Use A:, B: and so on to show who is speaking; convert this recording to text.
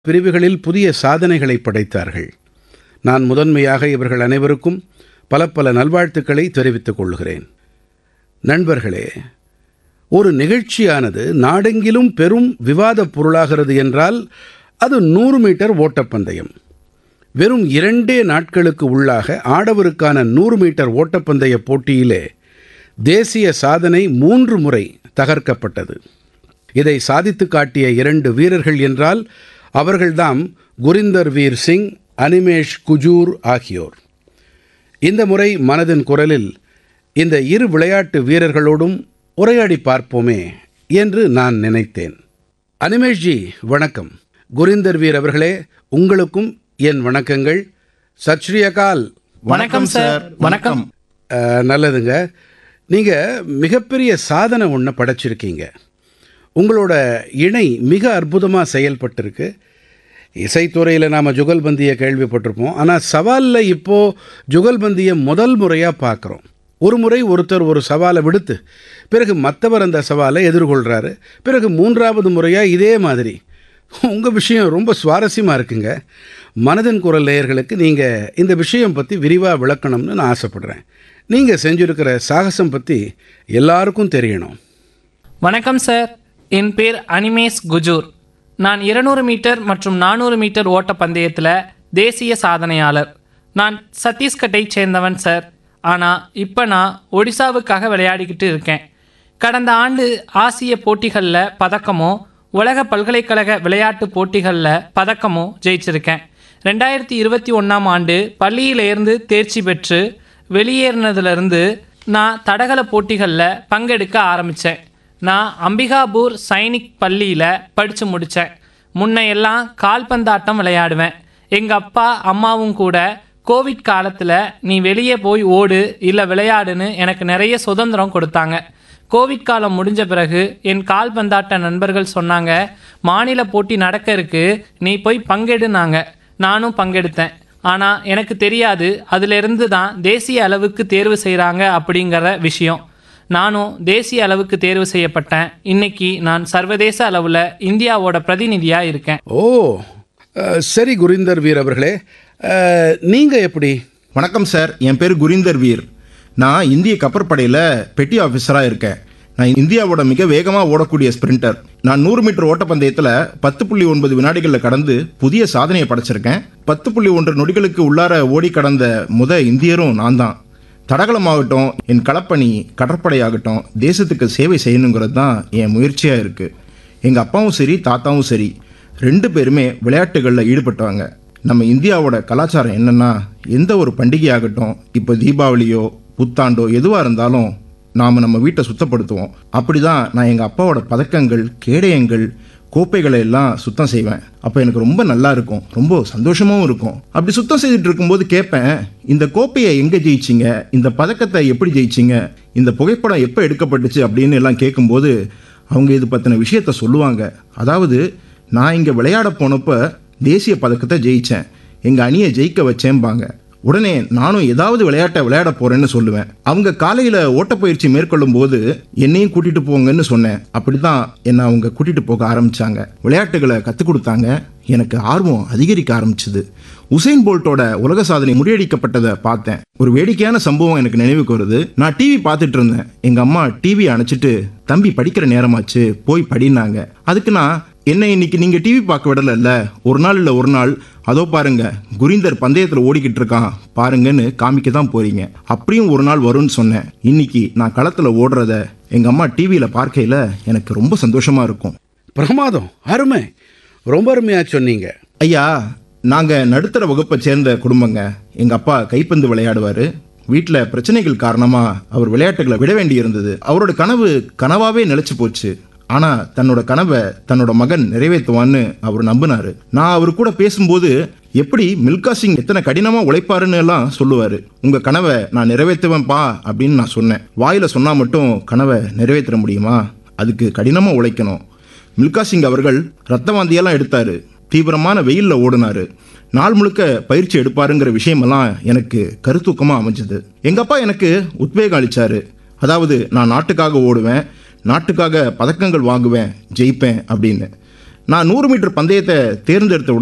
A: பிரிவுகளில் புதிய சாதனைகளை படைத்தார்கள் நான் முதன்மையாக இவர்கள் அனைவருக்கும் பல பல நல்வாழ்த்துக்களை தெரிவித்துக் கொள்கிறேன் நண்பர்களே ஒரு நிகழ்ச்சியானது நாடெங்கிலும் பெரும் விவாதப் பொருளாகிறது என்றால் அது நூறு மீட்டர் ஓட்டப்பந்தயம் வெறும் இரண்டே நாட்களுக்கு உள்ளாக ஆடவருக்கான நூறு மீட்டர் ஓட்டப்பந்தய போட்டியிலே தேசிய சாதனை மூன்று முறை தகர்க்கப்பட்டது இதை சாதித்துக் காட்டிய இரண்டு வீரர்கள் என்றால் அவர்கள்தாம் குரிந்தர் வீர் சிங் அனிமேஷ் குஜூர் ஆகியோர் இந்த முறை மனதின் குரலில் இந்த இரு விளையாட்டு வீரர்களோடும் உரையாடி பார்ப்போமே என்று நான் நினைத்தேன் அனிமேஷ்ஜி வணக்கம் குரிந்தர் வீர் அவர்களே உங்களுக்கும் என் வணக்கங்கள் சத் ஸ்ரீ அகால்
B: வணக்கம் சார் வணக்கம்
A: அஹ், நல்லதுங்க நீங்கள் மிகப்பெரிய சாதனை ஒன்று படைச்சிருக்கீங்க உங்களோட இணை மிக அற்புதமாக செயல்பட்டிருக்கு இசைத்துறையில் நாம் ஜுகல்பந்தியை கேள்விப்பட்டிருப்போம் ஆனால் சவாலில் இப்போது ஜுகல்பந்தியை முதல் முறையாக பார்க்குறோம் ஒரு முறை ஒருத்தர் ஒரு சவாலை விடுத்து பிறகு மற்றவர் அந்த சவாலை எதிர்கொள்கிறாரு பிறகு மூன்றாவது முறையாக இதே மாதிரி உங்கள் விஷயம் ரொம்ப சுவாரஸ்யமாக இருக்குங்க மனதின் குரல் நேயர்களுக்கு நீங்கள் இந்த விஷயம் பற்றி விரிவாக விளக்கணும்னு நான் ஆசைப்படுறேன் நீங்கள் செஞ்சுருக்கிற சாகசம் பற்றி எல்லாருக்கும் தெரியணும்
B: வணக்கம் சார் என் பேர் அனிமேஷ் குஜூர் நான் 200 மீட்டர் மற்றும் 400 மீட்டர் ஓட்ட பந்தயத்தில் தேசிய சாதனையாளர் நான் சத்தீஸ்கட்டைச் சேர்ந்தவன் சார் ஆனால் இப்போ நான் ஒடிசாவுக்காக விளையாடிக்கிட்டு இருக்கேன் கடந்த ஆண்டு ஆசிய போட்டிகளில் பதக்கமோ உலக பல்கலைக்கழக விளையாட்டு போட்டிகளில் பதக்கமோ ஜெயிச்சிருக்கேன் ரெண்டாயிரத்தி இருபத்தி ஒன்றாம் ஆண்டு பள்ளியிலேருந்து தேர்ச்சி பெற்று வெளியேறினதுலேருந்து நான் தடகள போட்டிகளில் பங்கெடுக்க ஆரம்பித்தேன் நான் அம்பிகாபூர் சைனிக் பள்ளியில் படித்து முடித்தேன் முன்ன எல்லாம் கால்பந்தாட்டம் விளையாடுவேன் எங்கள் அப்பா அம்மாவும் கூட கோவிட் காலத்தில் நீ வெளியே போய் ஓடு இல்லை விளையாடுன்னு எனக்கு நிறைய சுதந்திரம் கொடுத்தாங்க கோவிட் காலம் முடிஞ்ச பிறகு என் கால்பந்தாட்ட நண்பர்கள் சொன்னாங்க மாநில போட்டி நடக்க இருக்கு நீ போய் பங்கெடுனாங்க நானும் பங்கெடுத்தேன் ஆனால் எனக்கு தெரியாது அதிலிருந்து தான் தேசிய அளவுக்கு தேர்வு செய்கிறாங்க அப்படிங்கிற விஷயம் நானும் தேசிய அளவுக்கு தேர்வு செய்யப்பட்டேன் இன்னைக்கு நான் சர்வதேச அளவில் இந்தியாவோட பிரதிநிதியாக இருக்கேன்
A: ஓ அஹ், சரி குரிந்தர் வீர் அவர்களே அஹ், நீங்க எப்படி
C: வணக்கம் சார் என் பேர் குரிந்தர் வீர் நான் இந்திய கப்பற்படையில் பெட்டி ஆஃபீஸராக இருக்கேன் நான் இந்தியாவோட மிக வேகமாக ஓடக்கூடிய ஸ்பிரிண்டர் நான் நூறு மீட்டர் ஓட்டப்பந்தயத்தில் பத்து புள்ளி ஒன்பது வினாடிகளில் கடந்து புதிய சாதனையை படைச்சிருக்கேன் பத்து புள்ளி ஒன்று நொடிகளுக்கு உள்ளார ஓடி கடந்த முத இந்தியரும் நான் தான் தடகளமாகட்டும் என் களப்பணி கடற்படையாகட்டும் தேசத்துக்கு சேவை செய்யணுங்கிறது தான் என் முயற்சியாக இருக்குது எங்கள் அப்பாவும் சரி தாத்தாவும் சரி ரெண்டு பேருமே விளையாட்டுகளில் ஈடுபட்டவங்க நம்ம இந்தியாவோட கலாச்சாரம் என்னன்னா எந்த ஒரு பண்டிகையாகட்டும் இப்போ தீபாவளியோ புத்தாண்டோ எதுவாக இருந்தாலும் நாம் நம்ம வீட்டை சுத்தப்படுத்துவோம் அப்படிதான் நான் எங்கள் அப்பாவோட பதக்கங்கள் கேடயங்கள் கோப்பைகளை எல்லாம் சுத்தம் செய்வேன் அப்போ எனக்கு ரொம்ப நல்லா இருக்கும் ரொம்ப சந்தோஷமாவும் இருக்கும் அப்படி சுத்தம் செய்துட்டு இருக்கும்போது கேட்பேன் இந்த கோப்பையை எங்கே ஜெயிச்சிங்க இந்த பதக்கத்தை எப்படி ஜெயிச்சிங்க இந்த புகைப்படம் எப்போ எடுக்கப்பட்டுச்சு அப்படின்னு எல்லாம் கேட்கும்போது அவங்க இது பற்றின விஷயத்த சொல்லுவாங்க அதாவது நான் இங்கே விளையாட போனப்ப தேசிய பதக்கத்தை ஜெயித்தேன் எங்கள் அணியை ஜெயிக்க வச்சேன்பாங்க உடனே நானும் ஏதாவது விளையாட்டை விளையாட போறேன்னு சொல்லுவேன் அவங்க காலையில ஓட்டப்பயிற்சி மேற்கொள்ளும் போது என்னையும் கூட்டிட்டு போங்கன்னு சொன்னேன் அப்படிதான் என்னை அவங்க கூட்டிட்டு போக ஆரம்பிச்சாங்க விளையாட்டுகளை கற்றுக் கொடுத்தாங்க எனக்கு ஆர்வம் அதிகரிக்க ஆரம்பிச்சது உசைன் போல்ட்டோட உலக சாதனை முறியடிக்கப்பட்டதை பார்த்தேன் ஒரு வேடிக்கையான சம்பவம் எனக்கு நினைவுக்கு வருது நான் டிவி பார்த்துட்டு இருந்தேன் எங்க அம்மா டிவி அணைச்சிட்டு தம்பி படிக்கிற நேரமாச்சு போய் படினாங்க அதுக்கு நான் என்ன இன்னைக்கு நீங்க டிவி பார்க்க விடல ஒரு நாள் இல்ல ஒரு நாள் அதோ பாருங்க குரிந்தர் பந்தயத்துல ஓடிக்கிட்டு இருக்கான் பாருங்கன்னு காமிக்க தான் போறீங்க அப்படியும் ஒரு நாள் வரும்னு சொன்னேன் இன்னைக்கு நான் களத்துல ஓடுறத எங்க அம்மா டிவியில பார்க்கையில எனக்கு ரொம்ப சந்தோஷமா இருக்கும்
A: பிரமாதம் அருமை ரொம்ப அருமையாக சொன்னீங்க
C: ஐயா நாங்க நடுத்தர வகுப்பை சேர்ந்த குடும்பங்க எங்க அப்பா கைப்பந்து விளையாடுவாரு வீட்டில் பிரச்சனைகள் காரணமா அவர் விளையாட்டுகளை விட வேண்டி இருந்தது அவரோட கனவு கனவாவே நிலைச்சு போச்சு ஆனா தன்னோட கனவை தன்னோட மகன் நிறைவேற்றுவான்னு அவர் நம்பினாரு நான் அவர் கூட பேசும்போது எப்படி மில்கா சிங் எத்தனை கடினமா உழைப்பாருன்னு எல்லாம் சொல்லுவாரு உங்க கனவை நான் நிறைவேற்றுவேன்ப்பா அப்படின்னு நான் சொன்னேன் வாயில சொன்னா மட்டும் கனவை நிறைவேற்ற முடியுமா அதுக்கு கடினமா உழைக்கணும் மில்கா சிங் அவர்கள் ரத்த வாந்தியெல்லாம் எடுத்தாரு தீவிரமான வெயில்ல ஓடினாரு நாள் முழுக்க பயிற்சி எடுப்பாருங்கிற விஷயமெல்லாம் எனக்கு கருத்தூக்கமா அமைஞ்சது எங்க அப்பா எனக்கு உத்வேகம் அளிச்சாரு அதாவது நான் நாட்டுக்காக ஓடுவேன் நாட்டுக்காக பதக்கங்கள் வாங்குவேன் ஜெயிப்பேன் அப்படின்னு நான் நூறு மீட்டர் பந்தயத்தை தேர்ந்தெடுத்த